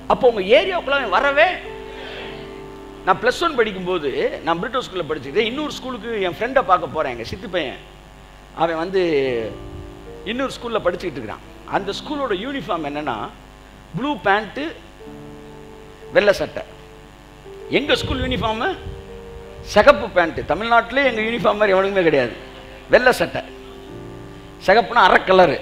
அப்போ உங்க ஏரியாவுக்குள்ள அவன் வரவே நான் ப்ளஸ் ஒன் படிக்கும்போது நான் பிரிட்டோ ஸ்கூலில் படிச்சுக்கிட்டு இன்னொரு ஸ்கூலுக்கு என் ஃப்ரெண்டை பார்க்க போகிறேன் எங்கள் சித்து பையன் அவன் வந்து இன்னொரு ஸ்கூலில் படிச்சுக்கிட்டு இருக்கிறான் அந்த ஸ்கூலோட யூனிஃபார்ம் என்னன்னா ப்ளூ பேண்ட்டு வெள்ளை சட்டை எங்கள் ஸ்கூல் யூனிஃபார்மு சிகப்பு பேண்ட்டு தமிழ்நாட்டிலே எங்கள் யூனிஃபார்ம் மாதிரி எவனுக்குமே கிடையாது வெள்ளை சட்டை சிகப்புனா அரை கலரு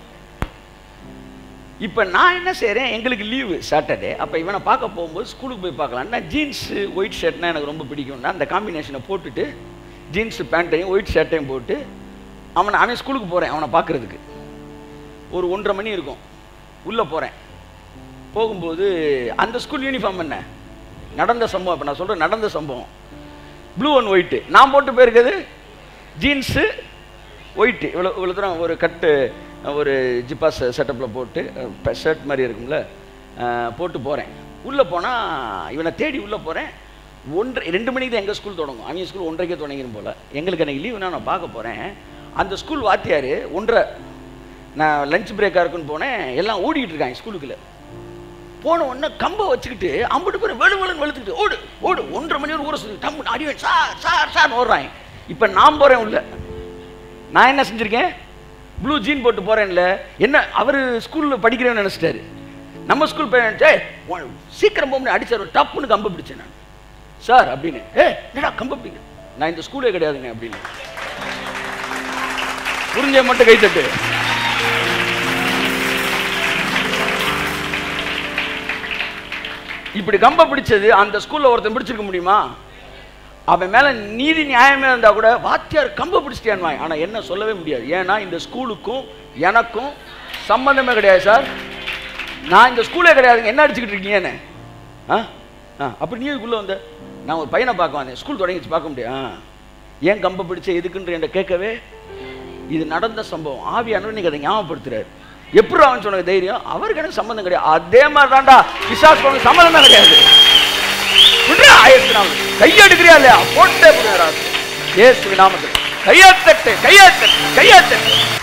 இப்போ நான் என்ன செய்கிறேன் எங்களுக்கு லீவு சாட்டர்டே அப்போ இவனை பார்க்க போகும்போது ஸ்கூலுக்கு போய் பார்க்கலான்னா ஜீன்ஸு ஒயிட் ஷர்ட்னா எனக்கு ரொம்ப பிடிக்கும்னா அந்த காம்பினேஷனை போட்டுட்டு ஜீன்ஸு பேண்ட்டையும் ஒயிட் ஷர்ட்டையும் போட்டு அவனை அவன் ஸ்கூலுக்கு போகிறேன் அவனை பார்க்குறதுக்கு ஒரு ஒன்றரை மணி இருக்கும் உள்ளே போகிறேன் போகும்போது அந்த ஸ்கூல் யூனிஃபார்ம் என்ன நடந்த சம்பவம் இப்போ நான் சொல்கிறேன் நடந்த சம்பவம் ப்ளூ அண்ட் ஒயிட்டு நான் போட்டு போயிருக்கிறது ஜீன்ஸு ஒயிட்டு இவ்வளோ இவ்வளோ தூரம் ஒரு கட்டு ஒரு ஜிப்பா செட்டப்பில் போட்டு ஷர்ட் மாதிரி இருக்கும்ல அஹ், போட்டு போகிறேன் உள்ளே போனால் இவனை தேடி உள்ளே போகிறேன் ஒன்றரை ரெண்டு மணிக்கு தான் எங்கள் ஸ்கூல் தொடங்கும் அவங்க ஸ்கூல் ஒன்றரைக்கே தொடங்கிடும் போல் எங்களுக்கு அன்றைக்கி லீவுனா நான் பார்க்க போகிறேன் அந்த ஸ்கூல் வாத்தியார் ஒன்றரை நான் லஞ்ச் பிரேக்காக இருக்குன்னு போனேன் எல்லாம் ஓடிக்கிட்டு இருக்காங்க ஸ்கூலுக்குள்ள போன உடனே கம்பை வச்சுக்கிட்டு அம்புட்டு பேர் வெளு வெளுன்னு வெளுத்துக்கிட்டு ஓடு ஓடு ஒன்றரை மணி நேரம் ஊற சொல்லி டம்மு அடிவேன் சார் சார் சார் ஓடுறாங்க இப்போ நான் போகிறேன் உள்ள நான் என்ன செஞ்சுருக்கேன் ப்ளூ ஜீன் போட்டு போகிறேன்ல என்ன அவர் ஸ்கூலில் படிக்கிறேன்னு நினச்சிட்டாரு நம்ம ஸ்கூல் பையன் ஏய், உன் சீக்கிரம் போக அடிச்சார் டப்புன்னு கம்பை பிடிச்சேன் நான் சார் அப்படின்னு ஏ என்னடா கம்பை பிடிங்க நான் இந்த ஸ்கூலே கிடையாதுங்க அப்படின்னு புரிஞ்ச மட்டும் கை தட்டு இப்படி கம்ப பிடிச்சது அந்த ஸ்கூல்ல ஒருத்தன் பிடிச்சிருக்க முடியுமா அவன் மேல நீதி நியாயமே இருந்தா கூட வாத்தியார் கம்ப பிடிச்சிட்டியான் ஆனா என்ன சொல்லவே முடியாது ஏன்னா இந்த ஸ்கூலுக்கும் எனக்கும் சம்பந்தமே கிடையாது சார் நான் இந்த ஸ்கூலே கிடையாதுங்க என்ன அடிச்சுக்கிட்டு இருக்கீங்கன்னு ஆ ஆ அப்படி நீ இதுக்குள்ள வந்த நான் ஒரு பையனை பார்க்க வந்தேன் ஸ்கூல் தொடங்கிச்சு பார்க்க முடியும் ஆ ஏன் கம்ப பிடிச்ச எதுக்குன்ற என்கிட்ட கேட்கவே இது நடந்த சம்பவம் ஆவியானவர் இன்னைக்கு அதை ஞாபகப்படுத்துறாரு எப்படி அவன் சொன்ன தைரியம் அவருக்கு எனக்கு சம்மந்தம் கிடையாது அதே மாதிரி தான்டா பிசாஸ் உனக்கு சம்மந்தமே கிடையாது விட்றா ஆயிரத்தி நாலு கையெடுக்கிறியா இல்லையா போட்டே போடுறாரு ஏசு நாமத்தில் கையாத்தட்டு கையாத்தட்டு கையாத்தட்டு